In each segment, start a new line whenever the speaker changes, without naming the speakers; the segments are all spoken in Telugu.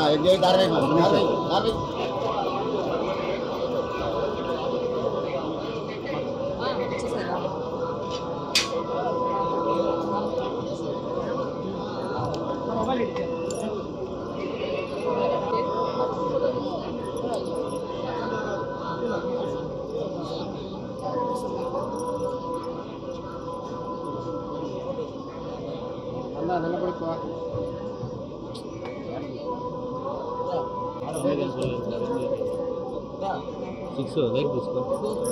एक एक कार्रवाई कार्रवाई कार्रवाई
వచ్చేసారా
అన్న నిలబడిపో
సిక్స్ లైక్ తీసుకో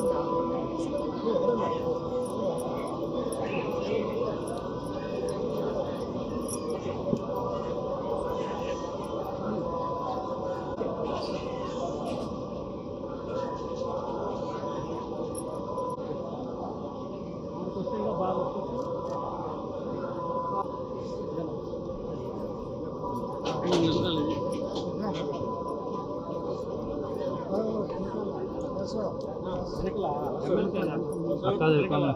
అక్క చెప్పాలి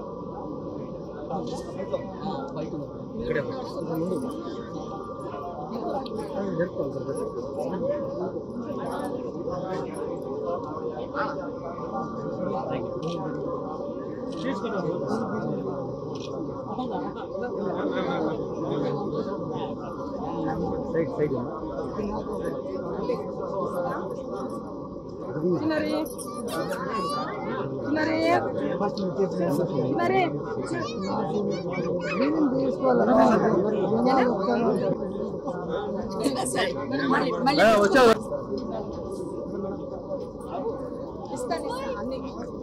ఇక్కడే సైడ్ సైడ్
చిన్నరి చిన్నరి చిన్నరి మళ్ళీ మళ్ళీ
వచ్చా
ఇస్తాను ఇస్తాను అన్ని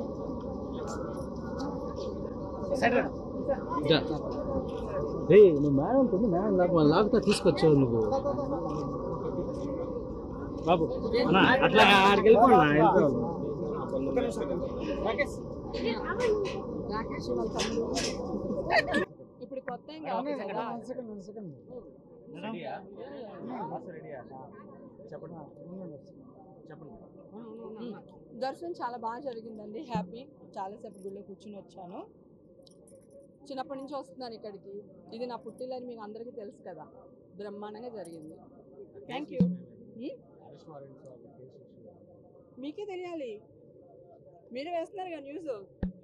రే నువ్వు మేడం ఉంటుంది మేడం లాగా లాగుతా తీసుకొచ్చావు నువ్వు బాబు అన్నా, అట్లా ఆడికి వెళ్ళిపోండి నా వెళ్తాను
రాకేష్ వాళ్ళ తమ్ముడు ఇప్పుడు కొత్త ఏం కాదు కదా దర్శనం చాలా బాగా జరిగిందండి హ్యాపీ చాలాసేపు గుళ్ళో కూర్చుని వచ్చాను చిన్నప్పటి నుంచి వస్తున్నాను ఇక్కడికి ఇది నా పుట్టిల్లని మీకు అందరికీ తెలుసు కదా బ్రహ్మాండంగా జరిగింది థ్యాంక్ యూ మీకే తెలియాలి మీరు వేస్తున్నారు కదా న్యూస్